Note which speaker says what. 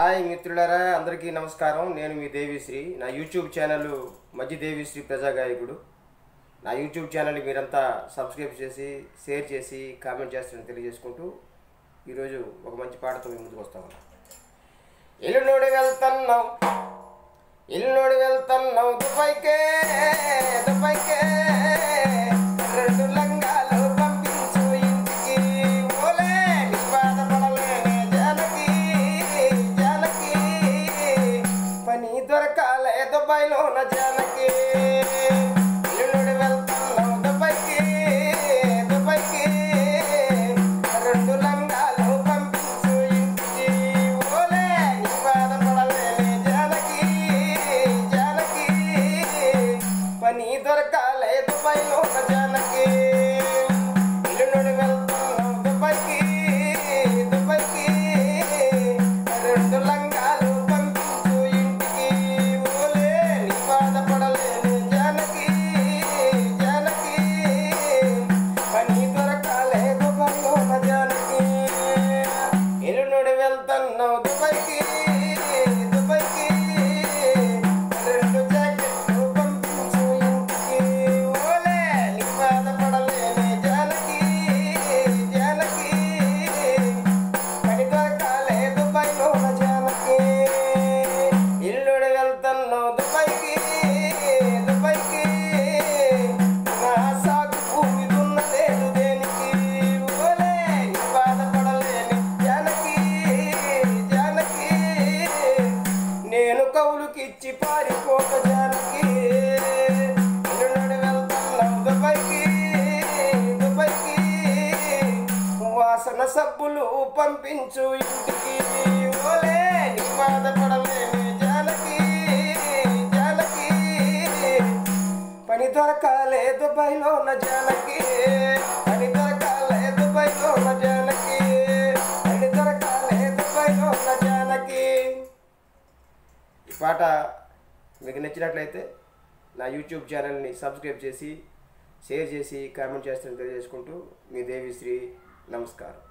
Speaker 1: hi మిత్రులారా అందరికీ నమస్కారం నేను మీ దేవిశ్రీ నా యూట్యూబ్ ఛానల్ మధ్య దేవిశ్రీ ప్రజాగాయకుడు నా యూట్యూబ్ ఛానల్ మీరంతా సబ్స్క్రైబ్ చేసి షేర్ చేసి కామెంట్ చేస్తారని తెలియజేసుకుంటూ ఈరోజు ఒక మంచి పాటతో మీ ముందుకు వస్తాం ఇల్లునోడు వెళ్తున్నాం ఇల్లునోడు వెళ్తున్నాం దుబాయ్కే దుబాయ్కే రెండు లంగాలు పంపించు ఇంటికి ఓలే నీ బాధపడలేనే జానకి జానకి పని దొరకాలే దుబాయ్లోన జానకి ఇల్లునోడు వెళ్తున్నాం దుబాయ్కి దుబాయ్కి రెండు లంగాలు పంపించు ఇంటికి ఓలే నీ బాధపడలేనే జానకి జానకి పని దొరకాలే దుబాయ్లో ఉన్న జానకి ఇల్లునుడి వెళ్తున్నాం దుబాయ్కి దుబాయ్కి రెండు లంగాలు పంపించు ఇంటికి ఓలే నీ బాధపడలేని జానకి జానకి పని దొరకాలే దుబాయ్లో ఉన్న జానకి ఇల్లునుడి వెళ్తున్నాం దుబాయ్కి దుబాయ్కి రెండు జాకెట్లు పంపించు ఇంటికి ఓలే నీ బాధపడలేని జానకి జానకి పని దొరకాలే దుబాయ్లో ఉన్న జానకి ఇల్లుడు వెళ్తున్నాం దుబాయ్కి దుబాయ్కి నా సాగు భూమి దున్నలేదు దేనికి ఓలే నీ బాధపడలేని జానకి జానకి నేను కౌలుకిచ్చి పారిపోక జానకి ఇల్లుడు వెళ్తున్నాం దుబాయ్కి దుబాయ్కి వాసన సబ్బులు పంపించు ఇంటికి ఓలే నీ బాధపడలేని జానకి జానకి పని దొరకాలే దుబాయ్లో ఉన్న జానకి పని దొరకాలే దుబాయ్లో ఉన్న జానకి పని దొరకాలే దుబాయ్లో ఉన్న జానకి ఈ పాట మీకు నచ్చినట్లయితే నా యూట్యూబ్ ఛానల్ని సబ్స్క్రైబ్ చేసి షేర్ చేసి కామెంట్ చేస్తారని తెలియజేసుకుంటూ మీ దేవిశ్రీ నమస్కారం